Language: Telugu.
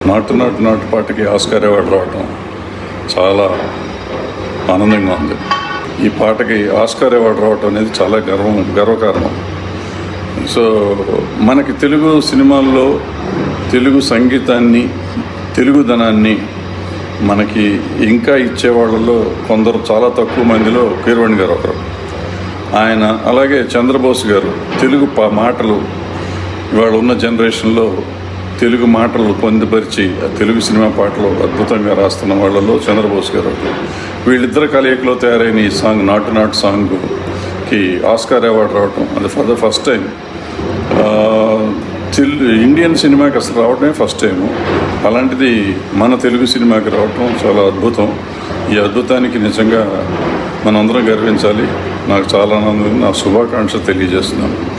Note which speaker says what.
Speaker 1: నాటు నాటు నాటు పాటకి ఆస్కార్ అవార్డు రావటం చాలా ఆనందంగా ఉంది ఈ పాటకి ఆస్కార్ అవార్డు రావటం అనేది చాలా గర్వం గర్వకారణం సో మనకి తెలుగు సినిమాల్లో తెలుగు సంగీతాన్ని తెలుగుదనాన్ని మనకి ఇంకా ఇచ్చే వాళ్ళలో కొందరు చాలా తక్కువ మందిలో కీరవాణి గారు ఒకరు ఆయన అలాగే చంద్రబోస్ గారు తెలుగు పా మాటలు ఇవాళ ఉన్న జనరేషన్లో తెలుగు మాటలు పొందుపరిచి ఆ తెలుగు సినిమా పాటలు అద్భుతంగా రాస్తున్న వాళ్ళలో చంద్రబోస్ గారు ఒకరు. వీళ్ళిద్దరు కలయికలో తయారైన ఈ సాంగ్ నాటు నాటు సాంగ్కి ఆస్కార్ అవార్డు రావటం అది ఫర్ ద ఫస్ట్ టైం తెలు ఇండియన్ సినిమాకి అసలు రావడమే ఫస్ట్ టైం అలాంటిది మన తెలుగు సినిమాకి రావటం చాలా అద్భుతం ఈ అద్భుతానికి నిజంగా మనందరం గర్వించాలి నాకు చాలా ఆనందం నా శుభాకాంక్షలు తెలియజేస్తున్నాను